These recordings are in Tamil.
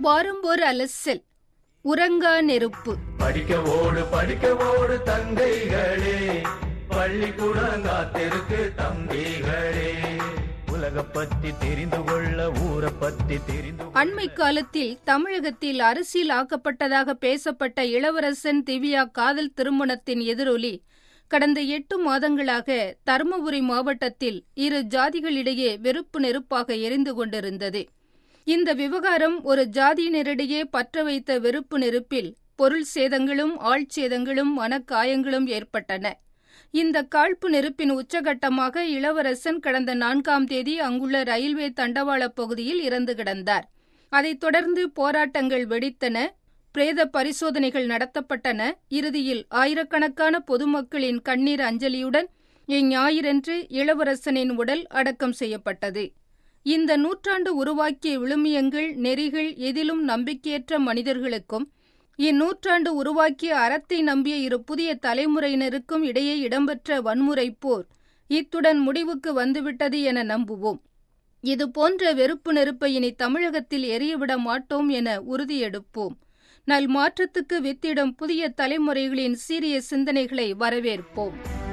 வாரம் ஒரு அலசல் உறங்கா நெருப்பு படிக்க ஓடு படிக்க ஓடு தங்கைகளே பள்ளிக்கூடம் காத்திருக்கு தம்பிகளே உலக பத்தி தெரிந்து கொள்ள ஊரை பத்தி தெரிந்து கொள்ள அண்மை காலத்தில் தமிழகத்தில் அரசியல் ஆக்கப்பட்டதாக பேசப்பட்ட இளவரசன் திவ்யா காதல் திருமணத்தின் எதிரொலி கடந்த எட்டு மாதங்களாக தருமபுரி மாவட்டத்தில் இரு ஜாதிகளிடையே வெறுப்பு நெருப்பாக எரிந்து கொண்டிருந்தது இந்த விவகாரம் ஒரு ஜாதியினரிடையே பற்ற வைத்த வெறுப்பு நெருப்பில் பொருள் சேதங்களும் ஆழ்சேதங்களும் மனக்காயங்களும் ஏற்பட்டன இந்த காழ்ப்பு நெருப்பின் உச்சகட்டமாக இளவரசன் கடந்த நான்காம் தேதி அங்குள்ள ரயில்வே தண்டவாள பகுதியில் இறந்து கிடந்தார் அதைத் தொடர்ந்து போராட்டங்கள் வெடித்தன பிரேத பரிசோதனைகள் நடத்தப்பட்டன இறுதியில் ஆயிரக்கணக்கான பொதுமக்களின் கண்ணீர் அஞ்சலியுடன் இஞ்ஞாயிறன்று இளவரசனின் உடல் அடக்கம் செய்யப்பட்டது இந்த நூற்றாண்டு உருவாக்கிய விழுமியங்கள் நெறிகள் எதிலும் நம்பிக்கையற்ற மனிதர்களுக்கும் இந்நூற்றாண்டு உருவாக்கிய அறத்தை நம்பிய இரு புதிய தலைமுறையினருக்கும் இடையே இடம்பெற்ற வன்முறை போர் இத்துடன் முடிவுக்கு வந்துவிட்டது என நம்புவோம் இது போன்ற வெறுப்பு நெருப்பை இனி தமிழகத்தில் எரியவிட மாட்டோம் என உறுதியெடுப்போம் நல் மாற்றத்துக்கு வித்திடும் புதிய தலைமுறைகளின் சீரிய சிந்தனைகளை வரவேற்போம்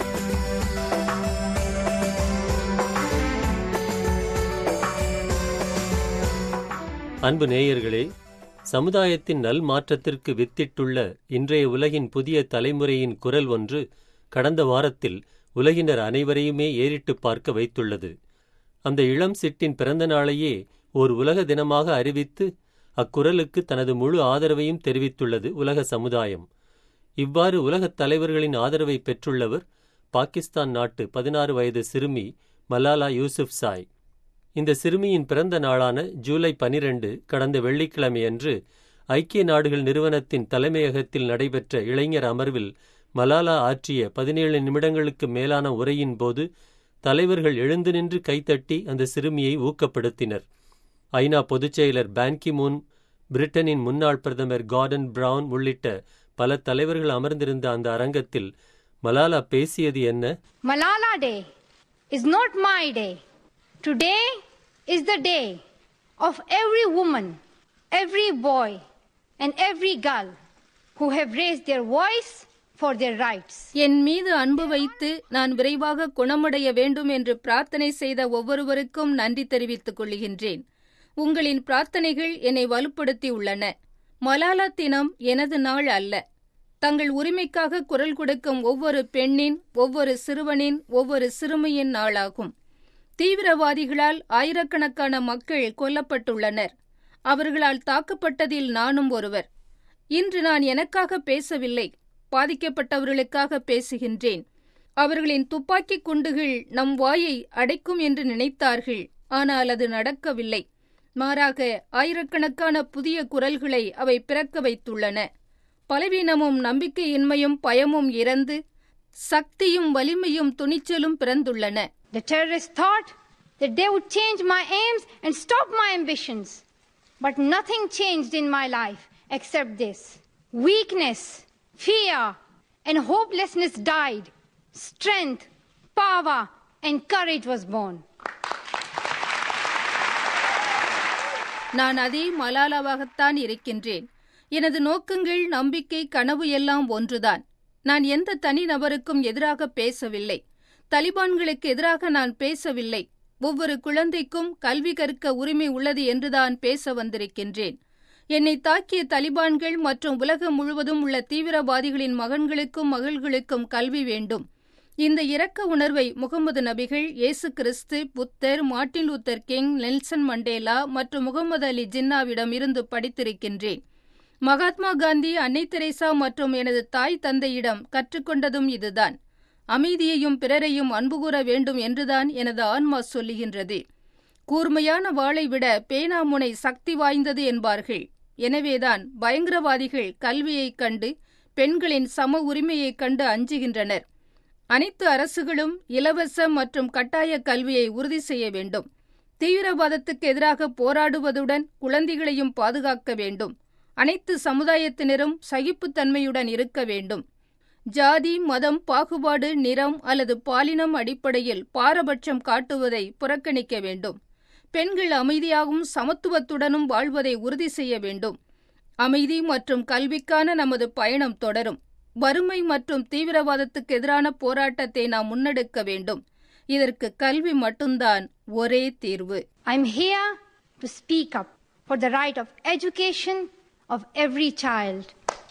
அன்பு நேயர்களே சமுதாயத்தின் நல் மாற்றத்திற்கு வித்திட்டுள்ள இன்றைய உலகின் புதிய தலைமுறையின் குரல் ஒன்று கடந்த வாரத்தில் உலகினர் அனைவரையுமே ஏறிட்டுப் பார்க்க வைத்துள்ளது அந்த இளம் சிட்டின் பிறந்த நாளையே ஓர் உலக தினமாக அறிவித்து அக்குரலுக்கு தனது முழு ஆதரவையும் தெரிவித்துள்ளது உலக சமுதாயம் இவ்வாறு உலகத் தலைவர்களின் ஆதரவை பெற்றுள்ளவர் பாகிஸ்தான் நாட்டு பதினாறு வயது சிறுமி மலாலா யூசுப் சாய் இந்த சிறுமியின் பிறந்த நாளான ஜூலை பனிரெண்டு கடந்த வெள்ளிக்கிழமையன்று ஐக்கிய நாடுகள் நிறுவனத்தின் தலைமையகத்தில் நடைபெற்ற இளைஞர் அமர்வில் மலாலா ஆற்றிய பதினேழு நிமிடங்களுக்கு மேலான உரையின் போது தலைவர்கள் எழுந்து நின்று கைத்தட்டி அந்த சிறுமியை ஊக்கப்படுத்தினர் ஐநா பொதுச் செயலர் பான்கி மூன் பிரிட்டனின் முன்னாள் பிரதமர் கார்டன் பிரவுன் உள்ளிட்ட பல தலைவர்கள் அமர்ந்திருந்த அந்த அரங்கத்தில் மலாலா பேசியது என்ன Malala Day is not my day. Today is the day of every woman, every boy, and every girl who have raised their voice for their rights. என் மீது அன்பு வைத்து நான் விரைவாக குணமடைய வேண்டும் என்று பிரார்த்தனை செய்த ஒவ்வொருவருக்கும் நன்றி தெரிவித்துக் கொள்கின்றேன் உங்களின் பிரார்த்தனைகள் என்னை வலுப்படுத்தி உள்ளன மலாலா தினம் எனது நாள் அல்ல தங்கள் உரிமைக்காக குரல் கொடுக்கும் ஒவ்வொரு பெண்ணின் ஒவ்வொரு சிறுவனின் ஒவ்வொரு சிறுமியின் நாளாகும் தீவிரவாதிகளால் ஆயிரக்கணக்கான மக்கள் கொல்லப்பட்டுள்ளனர் அவர்களால் தாக்கப்பட்டதில் நானும் ஒருவர் இன்று நான் எனக்காக பேசவில்லை பாதிக்கப்பட்டவர்களுக்காக பேசுகின்றேன் அவர்களின் துப்பாக்கிக் குண்டுகள் நம் வாயை அடைக்கும் என்று நினைத்தார்கள் ஆனால் அது நடக்கவில்லை மாறாக ஆயிரக்கணக்கான புதிய குரல்களை அவை பிறக்க வைத்துள்ளன பலவீனமும் நம்பிக்கையின்மையும் பயமும் இறந்து சக்தியும் வலிமையும் துணிச்சலும் பிறந்துள்ளன The terrorists thought that they would change my aims and stop my ambitions. But nothing changed in my life except this weakness, fear, and hopelessness died. Strength, power, and courage was born. நான் அதே மலாலாவாகத்தான் இருக்கின்றேன் எனது நோக்கங்கள் நம்பிக்கை கனவு எல்லாம் ஒன்றுதான் நான் எந்த தனிநபருக்கும் எதிராக பேசவில்லை தலிபான்களுக்கு எதிராக நான் பேசவில்லை ஒவ்வொரு குழந்தைக்கும் கல்வி கற்க உரிமை உள்ளது என்றுதான் பேச வந்திருக்கின்றேன் என்னை தாக்கிய தலிபான்கள் மற்றும் உலகம் முழுவதும் உள்ள தீவிரவாதிகளின் மகன்களுக்கும் மகள்களுக்கும் கல்வி வேண்டும் இந்த இரக்க உணர்வை முகமது நபிகள் இயேசு கிறிஸ்து புத்தர் Martin Luther King Nelson Mandela மற்றும் முகமது அலி ஜின்னாவிடம் இருந்து படித்திருக்கின்றேன் மகாத்மா காந்தி அன்னை தெரேசா மற்றும் எனது தாய் தந்தையிடம் கற்றுக்கொண்டதும் இதுதான் அமைதியையும் பிறரையும் அன்பு கூற வேண்டும் என்றுதான் எனது ஆன்மா சொல்லுகின்றது கூர்மையான வாளை விட பேனாமுனை சக்தி வாய்ந்தது என்பார்கள் எனவேதான் பயங்கரவாதிகள் கல்வியைக் கண்டு பெண்களின் சம உரிமையைக் கண்டு அஞ்சுகின்றனர் அனைத்து அரசுகளும் இலவச மற்றும் கட்டாய கல்வியை உறுதி செய்ய வேண்டும் தீவிரவாதத்துக்கு எதிராக போராடுவதுடன் குழந்தைகளையும் பாதுகாக்க வேண்டும் அனைத்து சமுதாயத்தினரும் சகிப்புத்தன்மையுடன் இருக்க வேண்டும் ஜாதி மதம் பாகுபாடு நிறம் அல்லது பாலினம் அடிப்படையில் பாரபட்சம் காட்டுவதை புறக்கணிக்க வேண்டும் பெண்கள் அமைதியாகவும் சமத்துவத்துடனும் வாழ்வதை உறுதி செய்ய வேண்டும் அமைதி மற்றும் கல்விக்கான நமது பயணம் தொடரும் வறுமை மற்றும் தீவிரவாதத்துக்கு எதிரான போராட்டத்தை நாம் முன்னெடுக்க வேண்டும் இதற்கு கல்வி மட்டும்தான் ஒரே தீர்வு I'm here to speak up for the right of education of every child.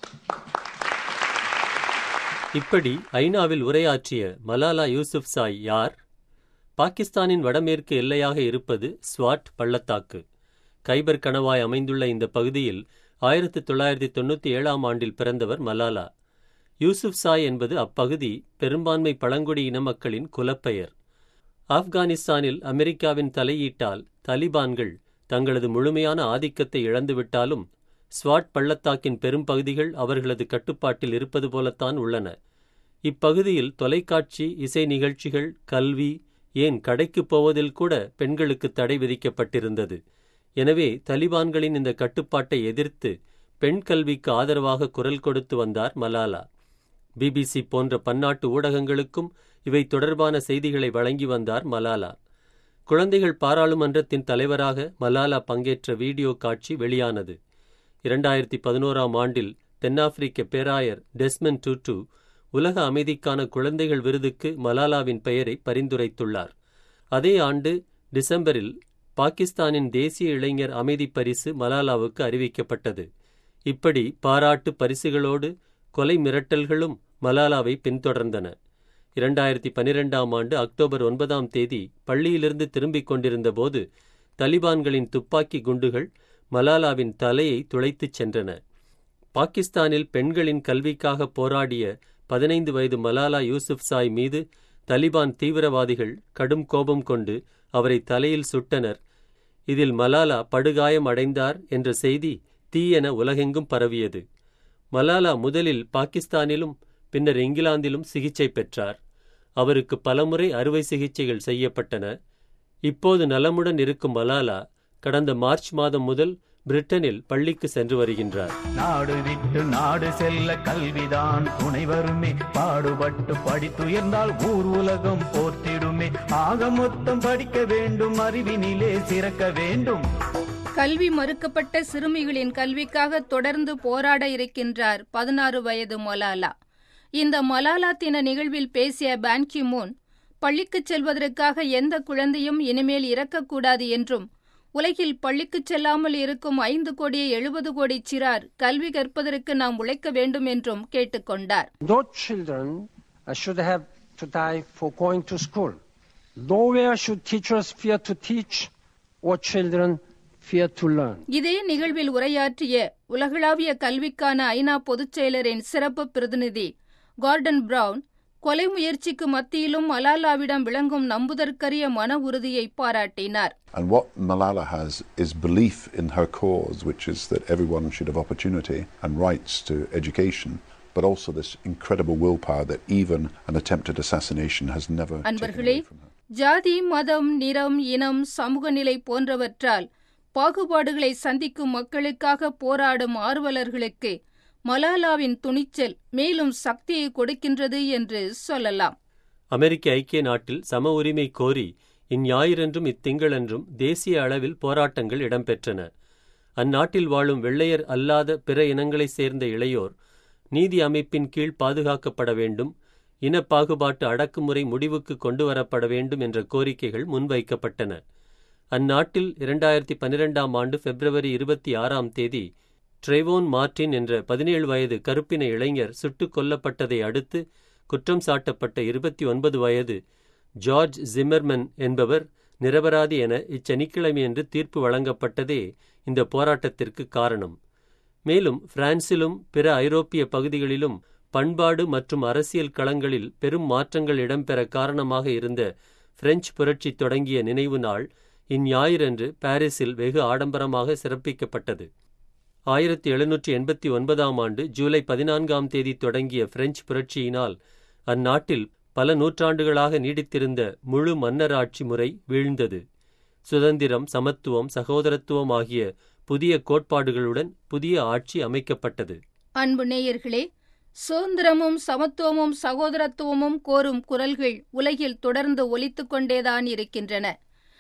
இப்படி ஐநாவில் உரையாற்றிய மலாலா யூசுப்சாய் யார் பாகிஸ்தானின் வடமேற்கு எல்லையாக இருப்பது ஸ்வாட் பள்ளத்தாக்கு கைபர் கணவாய் அமைந்துள்ள இந்த பகுதியில் ஆயிரத்தி தொள்ளாயிரத்தி தொண்ணூற்றி ஏழாம் ஆண்டில் பிறந்தவர் மலாலா யூசுப்சாய் என்பது அப்பகுதி பெரும்பான்மை பழங்குடி இன மக்களின் குலப்பெயர் ஆப்கானிஸ்தானில் அமெரிக்காவின் தலையீட்டால் தலிபான்கள் தங்களது முழுமையான ஆதிக்கத்தை இழந்துவிட்டாலும் ஸ்வாட் பள்ளத்தாக்கின் பெரும்பகுதிகள் அவர்களது கட்டுப்பாட்டில் இருப்பது போலத்தான் உள்ளன இப்பகுதியில் தொலைக்காட்சி இசை நிகழ்ச்சிகள் கல்வி ஏன் கடைக்குப் போவதில் கூட பெண்களுக்கு தடை விதிக்கப்பட்டிருந்தது எனவே தலிபான்களின் இந்த கட்டுப்பாட்டை எதிர்த்து பெண் கல்விக்கு ஆதரவாக குரல் கொடுத்து வந்தார் மலாலா பிபிசி போன்ற பன்னாட்டு ஊடகங்களுக்கும் இவை தொடர்பான செய்திகளை வழங்கி வந்தார் மலாலா குழந்தைகள் பாராளுமன்றத்தின் தலைவராக மலாலா பங்கேற்ற வீடியோ காட்சி வெளியானது இரண்டாயிரத்தி பதினோராம் ஆண்டில் தென்னாப்பிரிக்க பேராயர் டெஸ்மன் டூட்டு உலக அமைதிக்கான குழந்தைகள் விருதுக்கு மலாலாவின் பெயரை பரிந்துரைத்துள்ளார் அதே ஆண்டு டிசம்பரில் பாகிஸ்தானின் தேசிய இளைஞர் அமைதி பரிசு மலாலாவுக்கு அறிவிக்கப்பட்டது இப்படி பாராட்டு பரிசுகளோடு கொலை மிரட்டல்களும் மலாலாவை பின்தொடர்ந்தன இரண்டாயிரத்தி பனிரெண்டாம் ஆண்டு அக்டோபர் ஒன்பதாம் தேதி பள்ளியிலிருந்து திரும்பிக் கொண்டிருந்தபோது தலிபான்களின் துப்பாக்கி குண்டுகள் மலாலாவின் தலையை துளைத்துச் சென்றன பாகிஸ்தானில் பெண்களின் கல்விக்காக போராடிய பதினைந்து வயது மலாலா யூசுப்சாய் மீது தலிபான் தீவிரவாதிகள் கடும் கோபம் கொண்டு அவரை தலையில் சுட்டனர் இதில் மலாலா படுகாயம் அடைந்தார் என்ற செய்தி தீயென உலகெங்கும் பரவியது மலாலா முதலில் பாகிஸ்தானிலும் பின்னர் இங்கிலாந்திலும் சிகிச்சை பெற்றார் அவருக்கு பலமுறை அறுவை சிகிச்சைகள் செய்யப்பட்டன இப்போது நலமுடன் இருக்கும் மலாலா கடந்த மார்ச் மாதம் முதல் பிரிட்டனில் பள்ளிக்கு சென்று வருகின்றார் நாடு விட்டு நாடு செல்ல கல்விதான் துணை வருமே பாடுபட்டு படித்துயர்ந்தால் ஊர் உலகம் போற்றிடுமே ஆக மொத்தம் படிக்க வேண்டும் அறிவினிலே சிறக்க வேண்டும் கல்வி மறுக்கப்பட்ட சிறுமிகளின் கல்விக்காக தொடர்ந்து போராட இருக்கின்றார் பதினாறு வயது மலாலா இந்த மலாலா தின நிகழ்வில் பேசிய பான்கி மூன் பள்ளிக்குச் செல்வதற்காக எந்த குழந்தையும் இனிமேல் இறக்கக்கூடாது என்றும் உலகில் பள்ளிக்குச் செல்லாமல் இருக்கும் ஐந்து கோடியே எழுபது கோடி சிறார் கல்வி கற்பதற்கு நாம் உழைக்க வேண்டும் என்றும் கேட்டுக்கொண்டார் No children uh, should have to die for going to school. Nowhere should teachers fear to teach or children fear to learn. இதே நிகழ்வில் உரையாற்றிய உலகளாவிய கல்விக்கான ஐநா பொதுச் செயலரின் சிறப்பு பிரதிநிதி கார்டன் பிரவுன் கொலை முயற்சிக்கு மத்தியிலும் மலாலாவிடம் விளங்கும் நம்புதற்கரிய மன உறுதியை பாராட்டினார் And what Malala has is belief in her cause, which is that everyone should have opportunity and rights to education, but also this incredible willpower that even an attempted assassination has never taken அன்பர்களே away from her. ஜாதி மதம் நிறம் இனம் சமூக நிலை போன்றவற்றால் பாகுபாடுகளை சந்திக்கும் மக்களுக்காக போராடும் ஆர்வலர்களுக்கு மலாலாவின் துணிச்சல் மேலும் சக்தியை கொடுக்கின்றது என்று சொல்லலாம் அமெரிக்க ஐக்கிய நாட்டில் சம உரிமை கோரி இந்ஞாயிறன்றும் இத்திங்களன்றும் தேசிய அளவில் போராட்டங்கள் இடம்பெற்றன அந்நாட்டில் வாழும் வெள்ளையர் அல்லாத பிற இனங்களைச் சேர்ந்த இளையோர் நீதி அமைப்பின் கீழ் பாதுகாக்கப்பட வேண்டும் இன பாகுபாட்டு அடக்குமுறை முடிவுக்கு கொண்டு வரப்பட வேண்டும் என்ற கோரிக்கைகள் முன்வைக்கப்பட்டன அந்நாட்டில் இரண்டாயிரத்தி பன்னிரெண்டாம் ஆண்டு பிப்ரவரி இருபத்தி ஆறாம் தேதி ட்ரெவோன் மார்டின் என்ற பதினேழு வயது கருப்பின இளைஞர் சுட்டுக் கொல்லப்பட்டதை அடுத்து குற்றம் சாட்டப்பட்ட இருபத்தி ஒன்பது வயது ஜார்ஜ் ஜிம்மர்மன் என்பவர் நிரபராதி என இச்சனிக்கிழமையன்று தீர்ப்பு வழங்கப்பட்டதே இந்த போராட்டத்திற்கு காரணம் மேலும் பிரான்சிலும் பிற ஐரோப்பிய பகுதிகளிலும் பண்பாடு மற்றும் அரசியல் களங்களில் பெரும் மாற்றங்கள் இடம்பெற காரணமாக இருந்த பிரெஞ்சு புரட்சி தொடங்கிய நினைவு நாள் இந்ஞாயிறன்று பாரிஸில் வெகு ஆடம்பரமாக சிறப்பிக்கப்பட்டது ஆயிரத்தி எழுநூற்றி எண்பத்தி ஒன்பதாம் ஆண்டு ஜூலை பதினான்காம் தேதி தொடங்கிய பிரெஞ்சு புரட்சியினால் அந்நாட்டில் பல நூற்றாண்டுகளாக நீடித்திருந்த முழு மன்னராட்சி முறை வீழ்ந்தது சுதந்திரம் சமத்துவம் சகோதரத்துவம் ஆகிய புதிய கோட்பாடுகளுடன் புதிய ஆட்சி அமைக்கப்பட்டது அன்பு நேயர்களே சுதந்திரமும் சமத்துவமும் சகோதரத்துவமும் கோரும் குரல்கள் உலகில் தொடர்ந்து ஒலித்துக் கொண்டேதான் இருக்கின்றன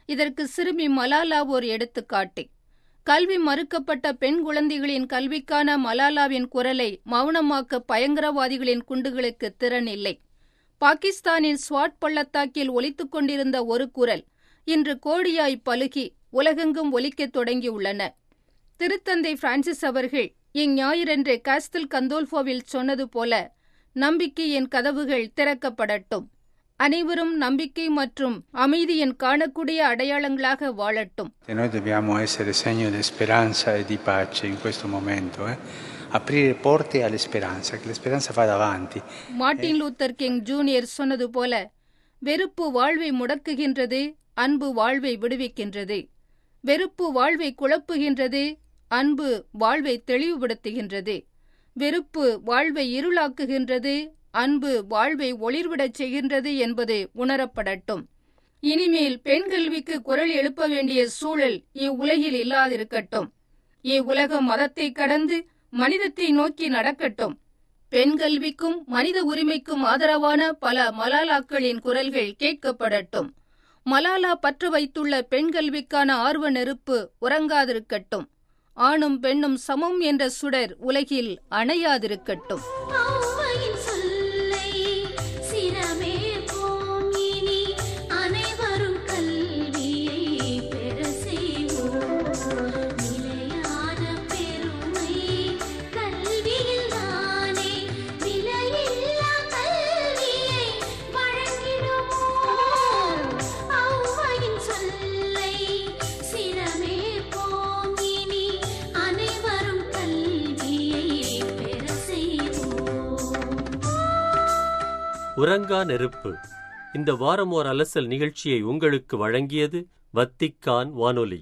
இதற்கு சிறுமி மலாலா ஓர் எடுத்துக்காட்டு கல்வி மறுக்கப்பட்ட பெண் குழந்தைகளின் கல்விக்கான மலாலாவின் குரலை மௌனமாக்க பயங்கரவாதிகளின் குண்டுகளுக்கு திறன் இல்லை பாகிஸ்தானின் ஸ்வாட் பள்ளத்தாக்கில் ஒலித்துக் கொண்டிருந்த ஒரு குரல் இன்று கோடியாய் பலுகி உலகெங்கும் ஒலிக்கத் தொடங்கியுள்ளன திருத்தந்தை பிரான்சிஸ் அவர்கள் இஞ்ஞாயிறன்று காஸ்தில் கந்தோல்ஃபோவில் சொன்னது போல நம்பிக்கையின் கதவுகள் திறக்கப்படட்டும் அனைவரும் நம்பிக்கை மற்றும் அமைதியின் காணக்கூடிய அடையாளங்களாக வாழட்டும் E noi dobbiamo essere segno di speranza e di pace in questo momento, eh? aprire porte alle speranze, che la speranza vada avanti. Martin Luther King junior சொன்னது போல வெறுப்பு வாழ்வை முடக்குகின்றது அன்பு வாழ்வை விடுவிக்கின்றது வெறுப்பு வாழ்வை குழப்புகின்றது அன்பு வாழ்வை தெளிவுபடுத்துகின்றது வெறுப்பு வாழ்வை இருளாக்குகின்றது அன்பு வாழ்வை ஒளிர்விடச் செய்கின்றது என்பது உணரப்படட்டும் இனிமேல் பெண் கல்விக்கு குரல் எழுப்ப வேண்டிய சூழல் இவ்வுலகில் இல்லாதிருக்கட்டும் இவ்வுலகம் மதத்தை கடந்து மனிதத்தை நோக்கி நடக்கட்டும் பெண் கல்விக்கும் மனித உரிமைக்கும் ஆதரவான பல மலாலாக்களின் குரல்கள் கேட்கப்படட்டும் மலாலா பற்று வைத்துள்ள பெண் கல்விக்கான ஆர்வ நெருப்பு உறங்காதிருக்கட்டும் ஆணும் பெண்ணும் சமம் என்ற சுடர் உலகில் அணையாதிருக்கட்டும் ஔவையின் சொல்லை சிரமே போங்கினி அனைவரும் கல்வியை பெற செய்வோம் நிலையான பெருமை கல்வியில் தானே விலையில்லா கல்வியை வழங்கிடுவோம் ஔவையின் சொல்லை சிரமே போங்கினி அனைவரும் கல்வியை பெற செய்வோம் உறங்கா நெருப்பு இந்த வாரம் ஓர் அலசல் நிகழ்ச்சியை உங்களுக்கு வழங்கியது வத்திக்கான் வானொலி